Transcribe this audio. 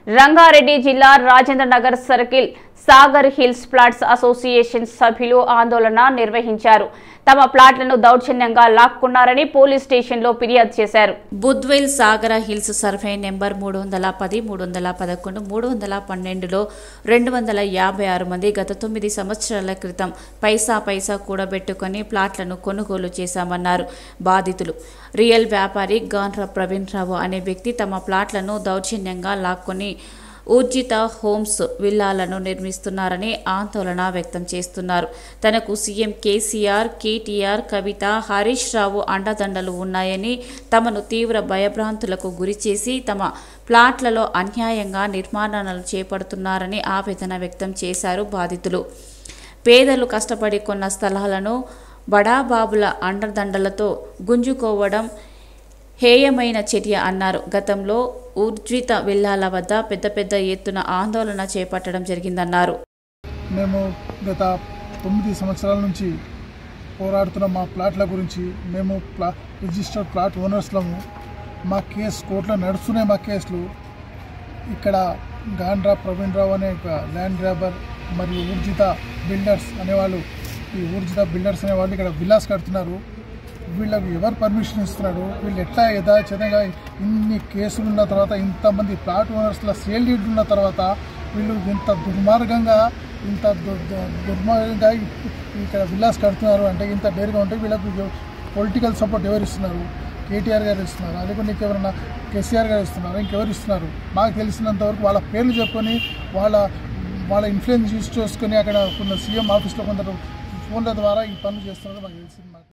రంగారెడ్డి జిల్లా Rajendra Nagar circle Sagar hills plots association సభ్యులు ఆందోళన నిర్వహించారు తమ ప్లాట్లను దౌర్జన్యంగా లాక్కున్నారని పోలీస్ స్టేషన్లో ఫిర్యాదు చేశారు బుద్వెల్ సాగర హిల్స్ సర్వే నెంబర్ మూడు వందల పది మూడు వందల పదకొండు మూడు వందల పన్నెండులో రెండు వందల యాభై ఆరు మంది గత తొమ్మిది సంవత్సరాల క్రితం పైసా పైసా కూడబెట్టుకొని ప్లాట్లను కొనుగోలు చేశామన్నారు బాధితులు రియల్ వ్యాపారి గాన్ర ప్రవీణ్ రావు అనే వ్యక్తి తమ ప్లాట్లను దౌర్జన్యంగా లాక్కొని ఊర్జిత హోమ్స్ విల్లాలను నిర్మిస్తున్నారని ఆందోళన వ్యక్తం చేస్తున్నారు తనకు సీఎం కేసీఆర్ కేటీఆర్ కవిత హరీష్ రావు అండదండలు ఉన్నాయని తమను తీవ్ర భయభ్రాంతులకు గురిచేసి తమ ప్లాట్లలో అన్యాయంగా నిర్మాణాలు చేపడుతున్నారని ఆవేదన వ్యక్తం చేశారు బాధితులు పేదలు కష్టపడి కొన్న స్థలాలను బడాబాబుల అండదండలతో గుంజుకోవడం హేయమైన చర్య అన్నారు గతంలో ఊర్జిత విల్లాల వద్ద పెద్ద పెద్ద ఎత్తున ఆందోళన చేపట్టడం జరిగిందన్నారు మేము గత తొమ్మిది సంవత్సరాల నుంచి పోరాడుతున్న మా ప్లాట్ల గురించి మేము ప్లా రిజిస్టర్డ్ ప్లాట్ ఓనర్స్లము మా కేసు కోర్టులో నడుస్తున్నాయి మా కేసులు ఇక్కడ గాండ్రా ప్రవీణ్ రావు అనే ఒక ల్యాండ్ గ్రాబర్ మరియు ఊర్జిత బిల్డర్స్ అనేవాళ్ళు ఈ ఊర్జిత బిల్డర్స్ అనేవాళ్ళు ఇక్కడ విల్లాస్ కడుతున్నారు వీళ్ళకి ఎవరు పర్మిషన్ ఇస్తున్నాడు వీళ్ళు ఎట్లా యథాచితంగా ఇన్ని కేసులు ఉన్న తర్వాత ఇంతమంది ప్లాట్ ఓనర్స్ల సేల్ డీడ్ ఉన్న తర్వాత వీళ్ళు ఇంత దుర్మార్గంగా ఇంత దు- దు- దుర్మార్గంగా ఇక్కడ విల్లాస్ కడుతున్నారు అంటే ఇంత డేర్గా ఉంటే వీళ్ళకు పొలిటికల్ సపోర్ట్ ఎవరు ఇస్తున్నారు కేటీఆర్ గారు ఇస్తున్నారు లేకుంటే ఇంకెవరన్నా కేసీఆర్ గారు ఇస్తున్నారు ఇంకెవరు ఇస్తున్నారు మాకు తెలిసినంత వరకు వాళ్ళ పేర్లు చెప్పుకొని వాళ్ళ వాళ్ళ ఇన్ఫ్లుయెన్స్ యూస్ చేసుకొని అక్కడ కొన్ని సీఎం ఆఫీస్లో కొందరు ఫోన్ల ద్వారా ఈ పనులు చేస్తున్నారు మాకు తెలిసింది మాకు